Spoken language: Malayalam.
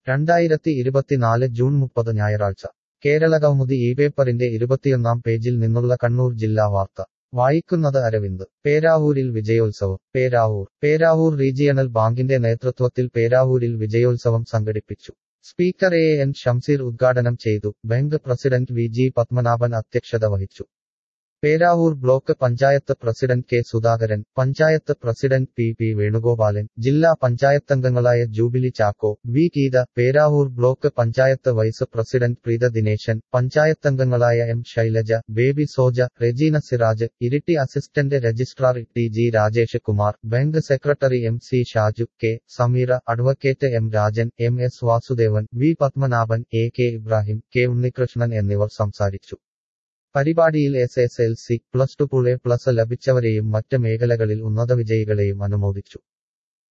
രണ്ടായിരത്തി ഇരുപത്തിനാല് ജൂൺ മുപ്പത് ഞായറാഴ്ച കേരളകൗമുദി ഈ പേപ്പറിന്റെ ഇരുപത്തിയൊന്നാം പേജിൽ നിന്നുള്ള കണ്ണൂർ ജില്ലാ വാർത്ത വായിക്കുന്നത് അരവിന്ദ് പേരാവൂരിൽ വിജയോത്സവം പേരാവൂർ പേരാവൂർ റീജിയണൽ ബാങ്കിന്റെ നേതൃത്വത്തിൽ പേരാവൂരിൽ വിജയോത്സവം സംഘടിപ്പിച്ചു സ്പീക്കർ എ എൻ ഷംസീർ ഉദ്ഘാടനം ചെയ്തു bank president V G Padmanabhan അധ്യക്ഷത വഹിച്ചു Peravoor block panchayat president K Sudhakaran panchayat president P P Venugopalan ജില്ലാ പഞ്ചായത്തംഗങ്ങളായ Jubilee Chacko V Geetha Peravoor block panchayat vice president Preetha Dineshan പഞ്ചായത്തംഗങ്ങളായ M Shailaja Baby Soja Regina Siraj Iritty assistant registrar T G Rajesh Kumar bank secretary M C Shaju K Sameera advocate M Rajan M S Vasudevan V Padmanabhan A K Ibrahim K Unnikrishnan എന്നിവർ സംസാരിച്ചു പരിപാടിയിൽ S S L C plus two പുളെ പ്ലസ് ലഭിച്ചവരെയും മറ്റ് മേഖലകളിൽ ഉന്നത വിജയികളെയും അനുമോദിച്ചു